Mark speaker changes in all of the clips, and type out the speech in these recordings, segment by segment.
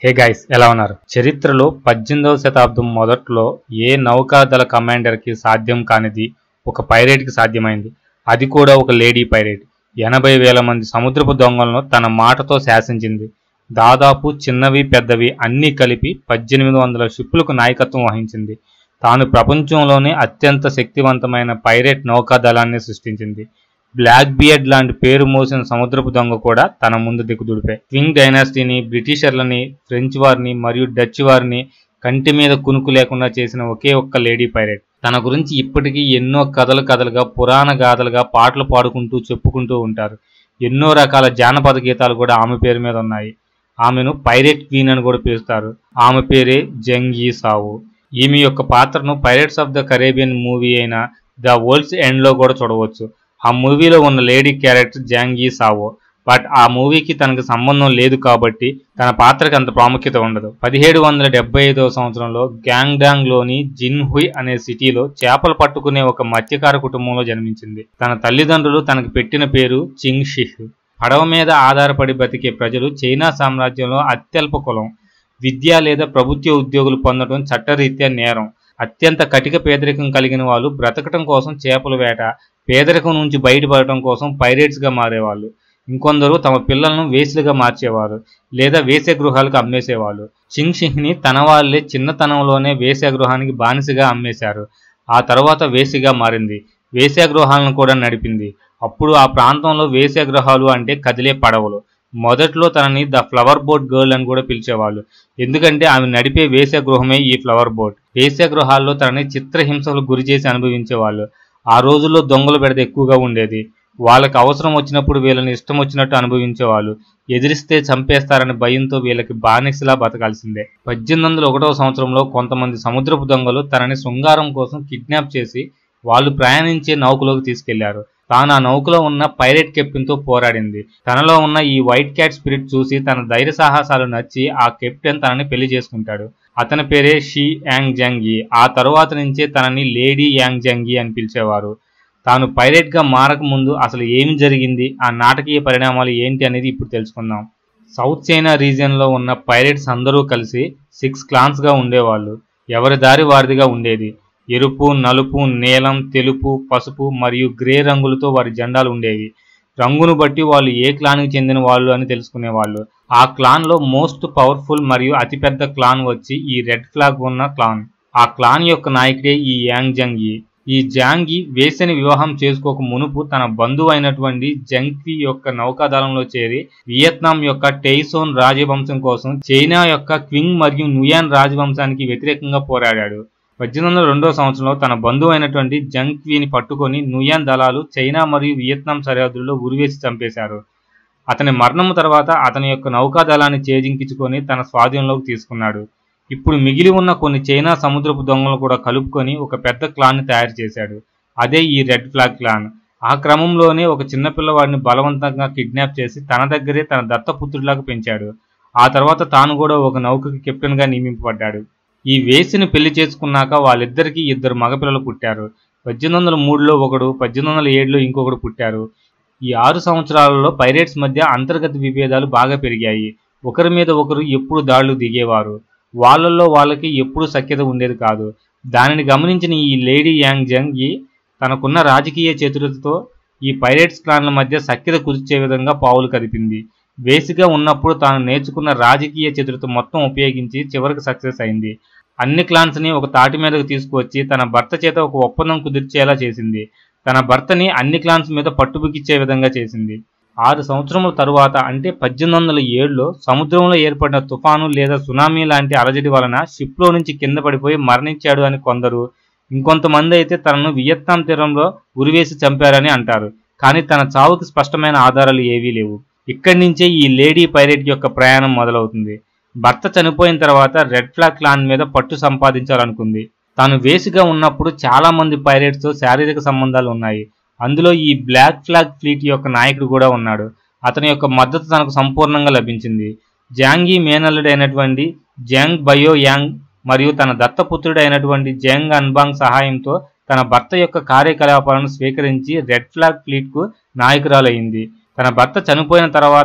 Speaker 1: hey guys ఎలా ఉన్నారు చరిత్రలో పద్దెనిమిదవ శతాబ్దం మొదట్లో ఏ నౌకాదళ కమాండర్కి సాధ్యం కానిది ఒక పైరేట్కి సాధ్యమైంది అది కూడా ఒక లేడీ పైరేట్ ఎనభై వేల మంది సముద్రపు దొంగలను తన మాటతో శాసించింది దాదాపు చిన్నవి పెద్దవి అన్నీ కలిపి పద్దెనిమిది వందల షిప్పులకు నాయకత్వం వహించింది తాను ప్రపంచంలోనే అత్యంత శక్తివంతమైన పైరేట్ నౌకాదళాన్ని సృష్టించింది బ్లాక్ బియర్డ్ లాంటి పేరు మోసిన సముద్రపు దొంగ కూడా తన ముందు దిక్కుదుడిపే క్వింగ్ డైనాసిటీని బ్రిటిషర్లని ఫ్రెంచ్ వారిని మరియు డచ్ వారిని కంటి మీద కునుకు లేకుండా చేసిన ఒకే ఒక్క లేడీ పైరేట్ తన గురించి ఇప్పటికీ ఎన్నో కథలు కథలుగా పురాణ గాథలుగా పాటలు పాడుకుంటూ చెప్పుకుంటూ ఉంటారు ఎన్నో రకాల జానపద గీతాలు కూడా ఆమె పేరు మీద ఉన్నాయి ఆమెను పైరేట్ క్వీన్ అని కూడా పిలుస్తారు ఆమె పేరే జంగీ సావు ఈమె యొక్క పాత్రను Pirates of the Caribbean movie అయిన ద వరల్డ్స్ ఎండ్ లో కూడా చూడవచ్చు ఆ మూవీలో ఉన్న lady character Zheng Yi Sao but ఆ మూవీకి తనకు సంబంధం లేదు కాబట్టి తన పాత్రకి అంత ప్రాముఖ్యత ఉండదు పదిహేడు వందల డెబ్బై ఐదవ సంవత్సరంలో గ్యాంగ్డాంగ్ లోని జిన్హుయ్ అనే సిటీలో చేపలు పట్టుకునే ఒక మత్స్యకార కుటుంబంలో జన్మించింది తన తల్లిదండ్రులు తనకు పెట్టిన పేరు చింగ్ షిహ్ పడవ మీద ఆధారపడి బతికే ప్రజలు చైనా సామ్రాజ్యంలో అత్యల్ప కులం విద్య లేదా ప్రభుత్వ ఉద్యోగులు పొందడం చట్టరీత్యా నేరం అత్యంత కటిక పేదరికం కలిగిన వాళ్ళు బ్రతకటం కోసం చేపల వేట పేదరికం నుంచి బయటపడటం కోసం పైరేట్స్గా మారేవాళ్ళు ఇంకొందరు తమ పిల్లలను వేసులుగా మార్చేవారు లేదా వేసే గృహాలకు అమ్మేసేవాళ్ళు చింగ్ షింగ్ని తన వాళ్ళే చిన్నతనంలోనే వేసే గృహానికి బానిసగా అమ్మేశారు ఆ తర్వాత వేసిగా మారింది వేసే గృహాలను కూడా నడిపింది అప్పుడు ఆ ప్రాంతంలో వేసే గృహాలు అంటే కదిలే పడవలు మొదట్లో తనని ద ఫ్లవర్ బోట్ గర్ల్ అని కూడా పిలిచేవాళ్ళు ఎందుకంటే ఆమె నడిపే వేసే గృహమే ఈ ఫ్లవర్ బోట్ వేసే గృహాల్లో తనని చిత్రహింసలకు గురి చేసి అనుభవించేవాళ్ళు ఆ రోజుల్లో దొంగలు బెడద ఎక్కువగా ఉండేది వాళ్ళకి అవసరం వచ్చినప్పుడు వీళ్ళని ఇష్టం వచ్చినట్టు అనుభవించేవాళ్ళు ఎదిరిస్తే చంపేస్తారని భయంతో వీళ్ళకి బానిసలా బతకాల్సిందే పద్దెనిమిది వందల ఒకటవ సంవత్సరంలో కొంతమంది సముద్రపు దొంగలు తనని శృంగారం కోసం కిడ్నాప్ చేసి వాళ్ళు ప్రయాణించే నౌకలోకి తీసుకెళ్లారు తాను ఆ నౌకలో ఉన్న పైరెట్ కెప్టెన్ తో పోరాడింది తనలో ఉన్న ఈ వైట్ క్యాట్ స్పిరిట్ చూసి తన ధైర్య సాహసాలు నచ్చి ఆ కెప్టెన్ తనని పెళ్లి చేసుకుంటాడు అతని పేరే షీ యాంగ్ జంగి ఆ తరువాత నుంచే తనని లేడీ యాంగ్ జంగి అని పిలిచేవారు తాను పైరెట్ గా మారక ముందు అసలు ఏమి జరిగింది ఆ నాటకీయ పరిణామాలు ఏంటి అనేది ఇప్పుడు తెలుసుకుందాం సౌత్ చైనా రీజియన్ లో ఉన్న పైరెట్స్ అందరూ కలిసి సిక్స్ క్లాన్స్ గా ఉండేవాళ్ళు ఎవరి దారి వారిదిగా ఉండేది ఎరుపు నలుపు నీలం తెలుపు పసుపు మరియు గ్రే రంగులతో వారి జెండాలు ఉండేవి రంగును బట్టి వాళ్ళు ఏ క్లాన్కి చెందిన వాళ్ళు అని తెలుసుకునేవాళ్ళు ఆ క్లాన్ లో మోస్ట్ పవర్ఫుల్ మరియు అతిపెద్ద క్లాన్ వచ్చి ఈ రెడ్ ఫ్లాగ్ ఉన్న క్లాన్ ఆ క్లాన్ యొక్క నాయకుడే ఈ యాంగ్ జంగి ఈ జాంగి వేసని వివాహం చేసుకోక మునుపు తన బంధువు అయినటువంటి జంగ్వి యొక్క నౌకాదళంలో చేరి వియత్నాం యొక్క టెయిసోన్ రాజవంశం కోసం చైనా యొక్క క్వింగ్ మరియు నుయాన్ రాజవంశానికి వ్యతిరేకంగా పోరాడాడు పద్దెనిమిది వందల రెండవ సంవత్సరంలో తన బంధువు అయినటువంటి జంగ్ క్వీని పట్టుకొని నుయాన్ దళాలు చైనా మరియు వియత్నాం సరిహద్దుల్లో ఉరివేసి చంపేశారు అతని మరణం తర్వాత అతని యొక్క నౌకాదళాన్ని చేజింకించుకొని తన స్వాధీనంలోకి తీసుకున్నాడు ఇప్పుడు మిగిలి ఉన్న కొన్ని చైనా సముద్రపు దొంగలు కూడా కలుపుకొని ఒక పెద్ద క్లాన్ని తయారు చేశాడు అదే ఈ రెడ్ ఫ్లాగ్ క్లాన్ ఆ క్రమంలోనే ఒక చిన్న పిల్లవాడిని బలవంతంగా కిడ్నాప్ చేసి తన దగ్గరే తన దత్తపుత్రుడిలాగా పెంచాడు ఆ తర్వాత తాను కూడా ఒక నౌకకి కెప్టెన్గా నియమింపబడ్డాడు ఈ వేసిని పెళ్లి చేసుకున్నాక వాళ్ళిద్దరికీ ఇద్దరు మగపిల్లలు పుట్టారు పద్దెనిమిది వందల మూడులో ఒకడు పద్దెనిమిది వందల ఏడులో ఇంకొకడు పుట్టారు ఈ ఆరు సంవత్సరాలలో పైరేట్స్ మధ్య అంతర్గత విభేదాలు బాగా పెరిగాయి ఒకరి మీద ఒకరు ఎప్పుడు దాడులు దిగేవారు వాళ్ళల్లో వాళ్ళకి ఎప్పుడు సఖ్యత ఉండేది కాదు దానిని గమనించిన ఈ లేడీ యాంగ్ జంగ్ ఈ తనకున్న రాజకీయ చతురతతో ఈ పైరేట్స్ క్లాన్ల మధ్య సఖ్యత కుదిర్చే విధంగా పావులు కదిపింది బేసిక్గా ఉన్నప్పుడు తాను నేర్చుకున్న రాజకీయ చతురత మొత్తం ఉపయోగించి చివరికి సక్సెస్ అయింది అన్ని క్లాన్స్ని ఒక తాటి మీదకు తీసుకువచ్చి తన భర్త చేత ఒక ఒప్పందం కుదిర్చేలా చేసింది తన భర్తని అన్ని క్లాన్స్ మీద పట్టుబిగిచ్చే విధంగా చేసింది ఆరు సంవత్సరముల తరువాత అంటే పద్దెనిమిది వందల ఏడులో సముద్రంలో ఏర్పడిన తుఫాను లేదా సునామీ లాంటి అలజడి వలన షిప్లో నుంచి కింద పడిపోయి మరణించాడు అని కొందరు ఇంకొంతమంది అయితే తనను వియత్నాం తీరంలో ఉరివేసి చంపారని అంటారు కానీ తన చావుకి స్పష్టమైన ఆధారాలు ఏవీ లేవు ఇక్కడి నుంచే ఈ లేడీ పైరేట్ యొక్క ప్రయాణం మొదలవుతుంది భర్త చనిపోయిన తర్వాత రెడ్ ఫ్లాగ్ క్లాన్ మీద పట్టు సంపాదించాలనుకుంది తాను వేసిగా ఉన్నప్పుడు చాలా మంది పైరేట్స్తో శారీరక సంబంధాలు ఉన్నాయి అందులో ఈ బ్లాక్ ఫ్లాగ్ ఫ్లీట్ యొక్క నాయకుడు కూడా ఉన్నాడు అతని యొక్క మద్దతు తనకు సంపూర్ణంగా లభించింది జాంగీ మేనల్లుడైనటువంటి జాంగ్ బయో యాంగ్ మరియు తన దత్తపుత్రుడైనటువంటి జంగ్ అన్బాంగ్ సహాయంతో తన భర్త యొక్క కార్యకలాపాలను స్వీకరించి రెడ్ ఫ్లాగ్ ఫ్లీట్కు నాయకురాలయ్యింది తన భర్త చనిపోయిన తర్వాత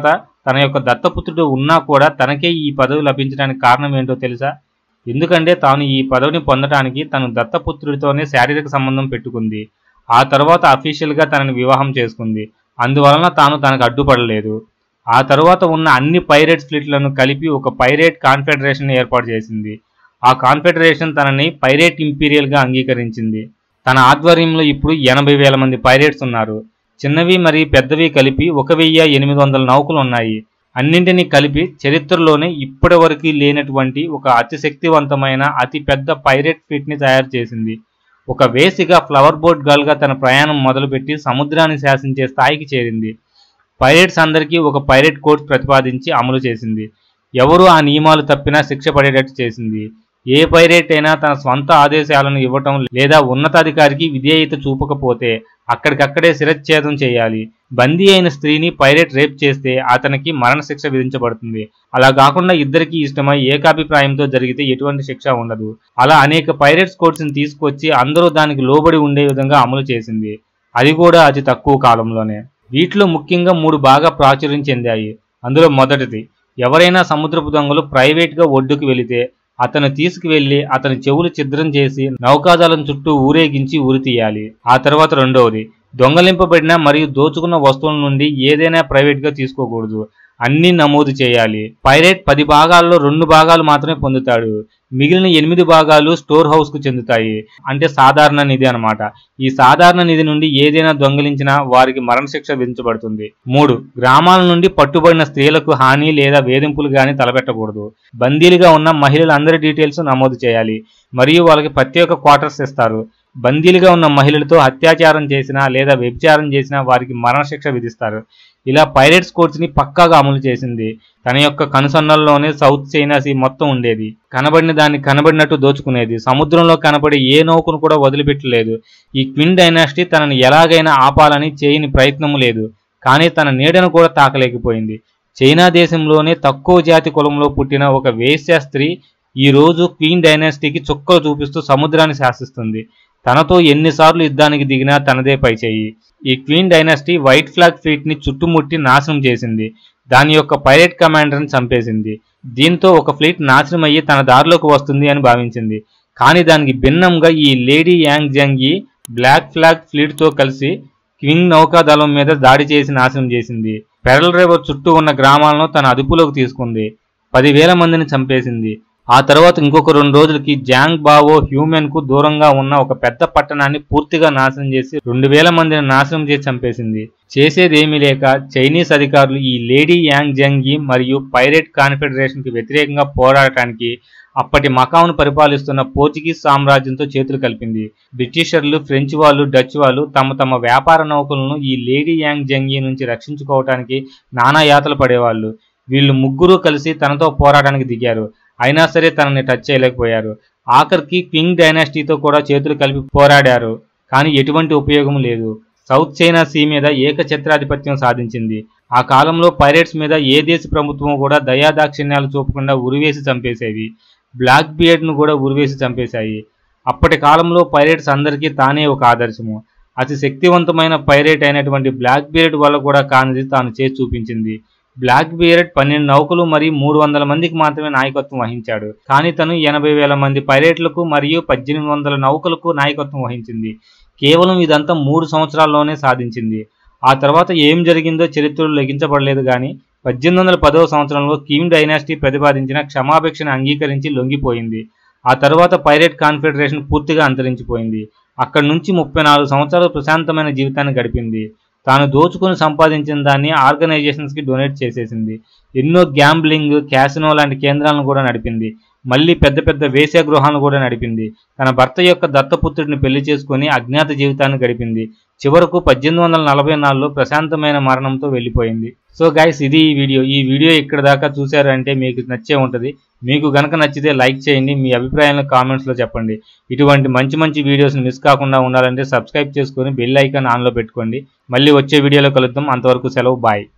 Speaker 1: తన యొక్క దత్తపుత్రుడు ఉన్నా కూడా తనకే ఈ పదవి లభించడానికి కారణం ఏంటో తెలుసా ఎందుకంటే తాను ఈ పదవిని పొందడానికి తను దత్తపుత్రుడితోనే శారీరక సంబంధం పెట్టుకుంది ఆ తర్వాత అఫీషియల్గా తనని వివాహం చేసుకుంది అందువలన తాను తనకు అడ్డుపడలేదు ఆ తర్వాత ఉన్న అన్ని పైరేట్ ఫ్లీట్లను కలిపి ఒక పైరేట్ కాన్ఫెడరేషన్ ఏర్పాటు చేసింది ఆ కాన్ఫెడరేషన్ తనని పైరేట్ ఇంపీరియల్గా అంగీకరించింది తన ఆధ్వర్యంలో ఇప్పుడు ఎనభై వేల మంది పైరేట్స్ ఉన్నారు చిన్నవి మరియు పెద్దవి కలిపి ఒక వెయ్యి ఎనిమిది వందల నౌకలు ఉన్నాయి అన్నింటినీ కలిపి చరిత్రలోనే ఇప్పటి వరకు లేనటువంటి ఒక అతి శక్తివంతమైన అతి పెద్ద పైరేట్ ఫ్లీట్ ని తయారు చేసింది ఒక వేసిగా ఫ్లవర్ బోట్ గర్ల్ గా తన ప్రయాణం మొదలుపెట్టి సముద్రాన్ని శాసించే స్థాయికి చేరింది పైరేట్స్ అందరికీ ఒక పైరేట్ కోడ్ ప్రతిపాదించి అమలు చేసింది ఎవరు ఆ నియమాలు తప్పినా శిక్ష పడేటట్టు చేసింది ఏ పైరేట్ అయినా తన స్వంత ఆదేశాలను ఇవ్వటం లేదా ఉన్నతాధికారికి విధేయత చూపకపోతే అక్కడికక్కడే శిరచ్ఛేదం చేయాలి బందీ అయిన స్త్రీని పైరేట్ రేప్ చేస్తే అతనికి మరణశిక్ష విధించబడుతుంది అలా కాకుండా ఇద్దరికి ఇష్టమై ఏకాభిప్రాయంతో జరిగితే ఎటువంటి శిక్ష ఉండదు అలా అనేక పైరేట్స్ కోడ్స్ ని తీసుకొచ్చి అందరూ దానికి లోబడి ఉండే విధంగా అమలు చేసింది అది కూడా అతి తక్కువ కాలంలోనే వీటిలో ముఖ్యంగా మూడు బాగా ప్రాచుర్యం చెందాయి అందులో మొదటిది ఎవరైనా సముద్రపు దొంగలు ప్రైవేట్గా ఒడ్డుకు వెళితే అతను తీసుకువెళ్లి అతని చెవులు ఛిద్రం చేసి నౌకాదళం చుట్టూ ఊరేగించి ఉరి తీయాలి ఆ తర్వాత రెండవది దొంగలింపబడిన మరియు దోచుకున్న వస్తువుల నుండి ఏదైనా ప్రైవేట్ గా తీసుకోకూడదు అన్ని నమోదు చేయాలి పైరేట్ పది భాగాల్లో రెండు భాగాలు మాత్రమే పొందుతాడు మిగిలిన ఎనిమిది భాగాలు స్టోర్ హౌస్ కు చెందుతాయి అంటే సాధారణ నిధి అన్నమాట ఈ సాధారణ నిధి నుండి ఏదైనా దొంగిలించినా వారికి మరణశిక్ష విధించబడుతుంది మూడు గ్రామాల నుండి పట్టుబడిన స్త్రీలకు హాని లేదా వేధింపులు గాని తలపెట్టకూడదు బందీలుగా ఉన్న మహిళలందరి డీటెయిల్స్ నమోదు చేయాలి మరియు వాళ్ళకి ప్రత్యేక క్వార్టర్స్ ఇస్తారు బందీలుగా ఉన్న మహిళలతో అత్యాచారం చేసినా లేదా వ్యభిచారం చేసినా వారికి మరణశిక్ష విధిస్తారు ఇలా పైరేట్స్ కోడ్స్ ని పక్కాగా అమలు చేసింది తన యొక్క కనుసన్నల్లోనే సౌత్ చైనా సీ మొత్తం ఉండేది కనబడిన దాన్ని కనబడినట్టు దోచుకునేది సముద్రంలో కనబడే ఏ నౌకను కూడా వదిలిపెట్టలేదు ఈ క్విన్ డైనాసిటీ తనని ఎలాగైనా ఆపాలని చేయని ప్రయత్నము లేదు కానీ తన నీడను కూడా తాకలేకపోయింది చైనా దేశంలోనే తక్కువ జాతి కులంలో పుట్టిన ఒక వేశ్య స్త్రీ ఈ రోజు క్వీన్ డైనాసిటీకి చుక్కలు చూపిస్తూ సముద్రాన్ని శాసిస్తుంది తనతో ఎన్నిసార్లు యుద్ధానికి దిగినా తనదే పైచేయి ఈ queen dynasty white flag fleet ని చుట్టుముట్టి నాశనం చేసింది దాని యొక్క పైలట్ కమాండర్ని చంపేసింది దీంతో ఒక ఫ్లీట్ నాశనం అయ్యి తన దారిలోకి వస్తుంది అని భావించింది కానీ దానికి భిన్నంగా ఈ లేడీ యాంగ్ జంగి బ్లాక్ ఫ్లాగ్ ఫ్లీట్ తో కలిసి క్వింగ్ నౌకాదళం మీద దాడి చేసి నాశనం చేసింది పెరల్ రివర్ చుట్టూ ఉన్న గ్రామాలను తన అదుపులోకి తీసుకుంది పదివేల మందిని చంపేసింది ఆ తర్వాత ఇంకొక రెండు రోజులకి జాంగ్ బావో హ్యూమెన్ కు దూరంగా ఉన్న ఒక పెద్ద పట్టణాన్ని పూర్తిగా నాశనం చేసి రెండు వేల మందిని నాశనం చేసి చంపేసింది చేసేదేమీ లేక చైనీస్ అధికారులు ఈ లేడీ యాంగ్ జంగి మరియు పైరేట్ కాన్ఫెడరేషన్ కి వ్యతిరేకంగా పోరాడటానికి అప్పటి మకావును పరిపాలిస్తున్న పోర్చుగీస్ సామ్రాజ్యంతో చేతులు కలిపింది బ్రిటిషర్లు ఫ్రెంచ్ వాళ్ళు డచ్ వాళ్ళు తమ తమ వ్యాపార నౌకలను ఈ లేడీ యాంగ్ జంగి నుంచి రక్షించుకోవటానికి నానా యాతలు పడేవాళ్ళు వీళ్ళు ముగ్గురు కలిసి తనతో పోరాటానికి దిగారు అయినా సరే తనని టచ్ చేయలేకపోయారు ఆఖరికి క్వింగ్ డైనాసిటీతో కూడా చేతులు కలిపి పోరాడారు కానీ ఎటువంటి ఉపయోగం లేదు సౌత్ చైనా సీ మీద ఏకఛత్రాధిపత్యం సాధించింది ఆ కాలంలో పైరేట్స్ మీద ఏ దేశ ప్రభుత్వం కూడా దయాదాక్షిణ్యాలు చూపకుండా ఉరివేసి చంపేసేవి బ్లాక్ బియర్డ్ ను కూడా ఉరివేసి చంపేశాయి అప్పటి కాలంలో పైరేట్స్ అందరికీ తానే ఒక ఆదర్శము అతి శక్తివంతమైన పైరేట్ అయినటువంటి బ్లాక్ బియర్డ్ వల్ల కూడా కానిది తాను చేసి చూపించింది బ్లాక్ బియర్డ్ పన్నెండు నౌకలు మరియు మూడు వందల మందికి మాత్రమే నాయకత్వం వహించాడు కానీ తను ఎనభై వేల మంది పైరేట్లకు మరియు పద్దెనిమిది వందల నౌకలకు నాయకత్వం వహించింది కేవలం ఇదంతా మూడు సంవత్సరాల్లోనే సాధించింది ఆ తర్వాత ఏం జరిగిందో చరిత్రలో లెక్కించబడలేదు కానీ పద్దెనిమిది వందల పదవ సంవత్సరంలో కిమ్ డైనాసిటీ ప్రతిపాదించిన క్షమాభిక్షను అంగీకరించి లొంగిపోయింది ఆ తర్వాత పైరేట్ కాన్ఫెడరేషన్ పూర్తిగా అంతరించిపోయింది అక్కడి నుంచి ముప్పై నాలుగు సంవత్సరాలు ప్రశాంతమైన జీవితాన్ని గడిపింది తాను దోచుకుని సంపాదించిన దాన్ని ఆర్గనైజేషన్స్ కి డొనేట్ చేసేసింది ఎన్నో గ్యాంబ్లింగ్ క్యాసినో లాంటి కేంద్రాలను కూడా నడిపింది మళ్ళీ పెద్ద పెద్ద వేశ్య గృహాలను కూడా నడిపింది తన భర్త యొక్క దత్తపుత్రుడిని పెళ్లి చేసుకుని అజ్ఞాత జీవితాన్ని గడిపింది చివరకు పద్దెనిమిది వందల నలభై నాలుగులో ప్రశాంతమైన మరణంతో వెళ్ళిపోయింది సో గైస్ ఇది ఈ వీడియో ఈ వీడియో ఇక్కడ దాకా చూసారంటే మీకు నచ్చే ఉంటుంది మీకు గనక నచ్చితే లైక్ చేయండి మీ అభిప్రాయాలను కామెంట్స్లో చెప్పండి ఇటువంటి మంచి మంచి వీడియోస్ మిస్ కాకుండా ఉండాలంటే సబ్స్క్రైబ్ చేసుకొని బెల్ ఐకాన్ ఆన్లో పెట్టుకోండి మళ్ళీ వచ్చే వీడియోలో కలుద్దాం అంతవరకు సెలవు బాయ్